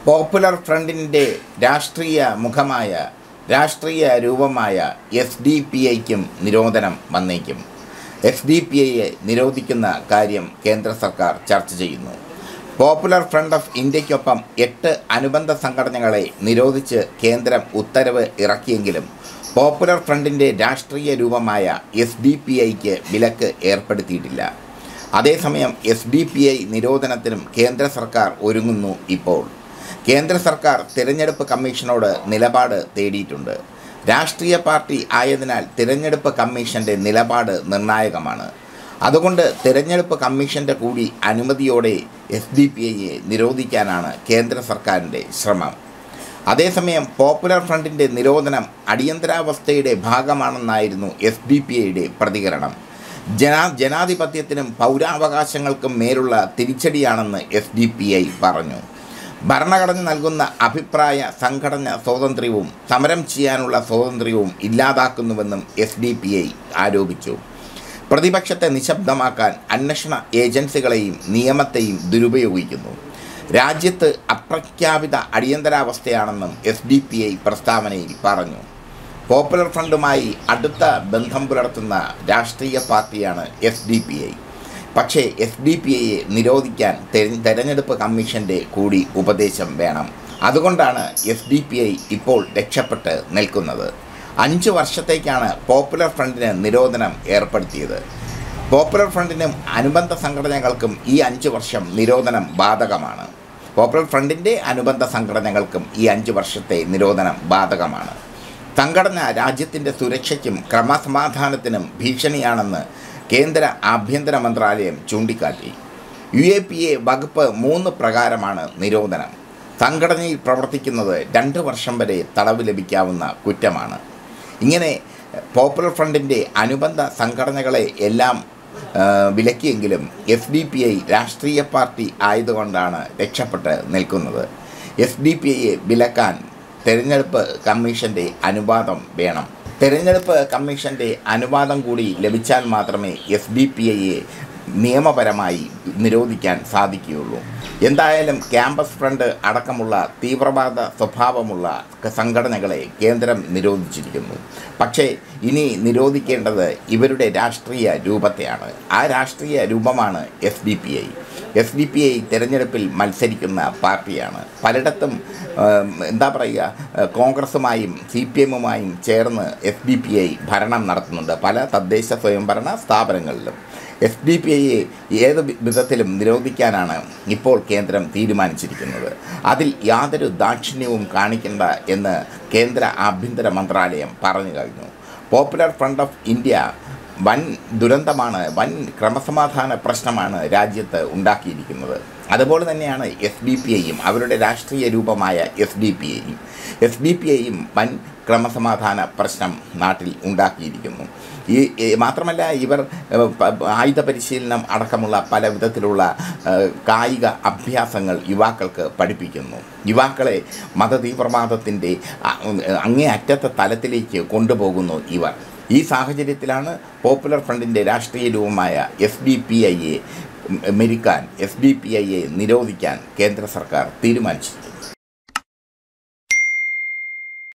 popular ഫ്രണ്ടിൻ്റെ രാഷ്ട്രീയ മുഖമായ രാഷ്ട്രീയ രൂപമായ എസ് ഡി പി ഐക്കും നിരോധനം വന്നേക്കും എസ് ഡി പി ഐയെ നിരോധിക്കുന്ന കാര്യം കേന്ദ്ര സർക്കാർ ചർച്ച ചെയ്യുന്നു പോപ്പുലർ ഫ്രണ്ട് ഓഫ് ഇന്ത്യയ്ക്കൊപ്പം എട്ട് അനുബന്ധ സംഘടനകളെ നിരോധിച്ച് കേന്ദ്രം ഉത്തരവ് ഇറക്കിയെങ്കിലും പോപ്പുലർ ഫ്രണ്ടിൻ്റെ രാഷ്ട്രീയ രൂപമായ എസ് ഡി പി ഐക്ക് വിലക്ക് ഏർപ്പെടുത്തിയിട്ടില്ല അതേസമയം എസ് ഡി പി ഐ നിരോധനത്തിനും കേന്ദ്ര സർക്കാർ ഒരുങ്ങുന്നു ഇപ്പോൾ കേന്ദ്ര സർക്കാർ തിരഞ്ഞെടുപ്പ് കമ്മീഷനോട് നിലപാട് തേടിയിട്ടുണ്ട് രാഷ്ട്രീയ പാർട്ടി ആയതിനാൽ തിരഞ്ഞെടുപ്പ് കമ്മീഷൻ്റെ നിലപാട് നിർണായകമാണ് അതുകൊണ്ട് തിരഞ്ഞെടുപ്പ് കമ്മീഷൻ്റെ കൂടി അനുമതിയോടെ എസ് ഡി പി ഐയെ നിരോധിക്കാനാണ് കേന്ദ്ര സർക്കാരിൻ്റെ ശ്രമം അതേസമയം പോപ്പുലർ ഫ്രണ്ടിൻ്റെ നിരോധനം അടിയന്തരാവസ്ഥയുടെ ഭാഗമാണെന്നായിരുന്നു എസ് ഡി പി ഐയുടെ പ്രതികരണം ജനാ ജനാധിപത്യത്തിനും പൗരാവകാശങ്ങൾക്കും മേലുള്ള തിരിച്ചടിയാണെന്ന് എസ് ഡി പി ഐ പറഞ്ഞു ഭരണഘടന നൽകുന്ന അഭിപ്രായ സംഘടന സ്വാതന്ത്ര്യവും സമരം ചെയ്യാനുള്ള സ്വാതന്ത്ര്യവും ഇല്ലാതാക്കുന്നുവെന്നും എസ് ഡി പി ഐ ആരോപിച്ചു പ്രതിപക്ഷത്തെ നിശബ്ദമാക്കാൻ അന്വേഷണ ഏജൻസികളെയും നിയമത്തെയും ദുരുപയോഗിക്കുന്നു രാജ്യത്ത് അപ്രഖ്യാപിത അടിയന്തരാവസ്ഥയാണെന്നും എസ് ഡി പി ഐ പ്രസ്താവനയിൽ പറഞ്ഞു പോപ്പുലർ ഫ്രണ്ടുമായി അടുത്ത ബന്ധം പുലർത്തുന്ന രാഷ്ട്രീയ പാർട്ടിയാണ് എസ് ഡി പി ഐ പക്ഷേ എസ് ഡി പി ഐയെ നിരോധിക്കാൻ തെര- തെരഞ്ഞെടുപ്പ് കമ്മീഷൻ്റെ കൂടി ഉപദേശം വേണം അതുകൊണ്ടാണ് എസ് ഡി പി ഐ ഇപ്പോൾ രക്ഷപ്പെട്ട് നിൽക്കുന്നത് അഞ്ച് വർഷത്തേക്കാണ് പോപ്പുലർ ഫ്രണ്ടിന് നിരോധനം ഏർപ്പെടുത്തിയത് പോപ്പുലർ ഫ്രണ്ടിനും അനുബന്ധ സംഘടനകൾക്കും ഈ അഞ്ച് വർഷം നിരോധനം ബാധകമാണ് പോപ്പുലർ ഫ്രണ്ടിൻ്റെ അനുബന്ധ സംഘടനകൾക്കും ഈ അഞ്ച് വർഷത്തെ നിരോധനം ബാധകമാണ് സംഘടന രാജ്യത്തിൻ്റെ സുരക്ഷയ്ക്കും ക്രമസമാധാനത്തിനും ഭീഷണിയാണെന്ന് കേന്ദ്ര ആഭ്യന്തര മന്ത്രാലയം ചൂണ്ടിക്കാട്ടി യു എ പി എ വകുപ്പ് മൂന്ന് പ്രകാരമാണ് നിരോധനം സംഘടനയിൽ പ്രവർത്തിക്കുന്നത് രണ്ട് വർഷം വരെ തടവ് ലഭിക്കാവുന്ന കുറ്റമാണ് ഇങ്ങനെ പോപ്പുലർ ഫ്രണ്ടിൻ്റെ അനുബന്ധ സംഘടനകളെ എല്ലാം ആ, വിലക്കിയെങ്കിലും എസ് ഡി പി ഐ രാഷ്ട്രീയ പാർട്ടി ആയതുകൊണ്ടാണ് രക്ഷപ്പെട്ട് നിൽക്കുന്നത് എസ് ഡി പി ഐയെ വിലക്കാൻ തെരഞ്ഞെടുപ്പ് കമ്മീഷൻ്റെ അനുവാദം വേണം തെരഞ്ഞെടുപ്പ് കമ്മീഷൻ്റെ അനുവാദം കൂടി ലഭിച്ചാൽ മാത്രമേ എസ് ഡി പി ഐയെ നിയമപരമായി നിരോധിക്കാൻ സാധിക്കുകയുള്ളൂ എന്തായാലും ക്യാമ്പസ് ഫ്രണ്ട് അടക്കമുള്ള തീവ്രവാദ സ്വഭാവമുള്ള ക- സംഘടനകളെ കേന്ദ്രം നിരോധിച്ചിരിക്കുന്നു പക്ഷേ ഇനി നിരോധിക്കേണ്ടത് ഇവരുടെ രാഷ്ട്രീയ രൂപത്തെയാണ് ആ രാഷ്ട്രീയ രൂപമാണ് S D P I S D P I തിരഞ്ഞെടുപ്പിൽ മത്സരിക്കുന്ന പാർട്ടിയാണ് പലയിടത്തും ഏം, എന്താ പറയുക ഏഹ്, കോൺഗ്രസുമായും സി പി എമ്മുമായും ചേർന്ന് എസ് ഡി പി ഐ ഭരണം നടത്തുന്നുണ്ട് പല തദ്ദേശ സ്വയംഭരണ സ്ഥാപനങ്ങളിലും എസ് ഡി പി ഐയെ ഏത് വി- വിധത്തിലും നിരോധിക്കാനാണ് ഇപ്പോൾ കേന്ദ്രം തീരുമാനിച്ചിരിക്കുന്നത് അതിൽ യാതൊരു ദാക്ഷിണ്യവും കാണിക്കേണ്ട എന്ന് കേന്ദ്ര ആഭ്യന്തര മന്ത്രാലയം പറഞ്ഞു കഴിഞ്ഞു പോപ്പുലർ ഫ്രണ്ട് ഓഫ് ഇന്ത്യ വൻ ദുരന്തമാണ് വൻ ക്രമസമാധാന പ്രശ്നമാണ് രാജ്യത്ത് ഉണ്ടാക്കിയിരിക്കുന്നത് അതുപോലെ തന്നെയാണ് എസ് ഡി പി ഐയും അവരുടെ രാഷ്ട്രീയ രൂപമായ എസ് ഡി പി ഐയും എസ് ഡി പി ഐയും വൻ ക്രമസമാധാന പ്രശ്നം നാട്ടിൽ ഉണ്ടാക്കിയിരിക്കുന്നു ഈ ഈ മാത്രമല്ല ഇവർ ഏഹ്, പ- ആയുധ പരിശീലനം അടക്കമുള്ള പല വിധത്തിലുള്ള ഏഹ്, കായിക അഭ്യാസങ്ങൾ യുവാക്കൾക്ക് പഠിപ്പിക്കുന്നു യുവാക്കളെ മതതീവ്രവാദത്തിൻ്റെ അ- അങ്ങേ അറ്റത്തെ തലത്തിലേക്ക് കൊണ്ടുപോകുന്നു ഇവർ ഈ സാഹചര്യത്തിലാണ് പോപ്പുലർ ഫ്രണ്ടിൻ്റെ രാഷ്ട്രീയ രൂപമായ എസ് ഡി പി ഐയെ മെരുക്കാൻ എസ് ഡി പി ഐയെ നിരോധിക്കാൻ കേന്ദ്ര സർക്കാർ തീരുമാനിച്ചിരിക്കുന്നത്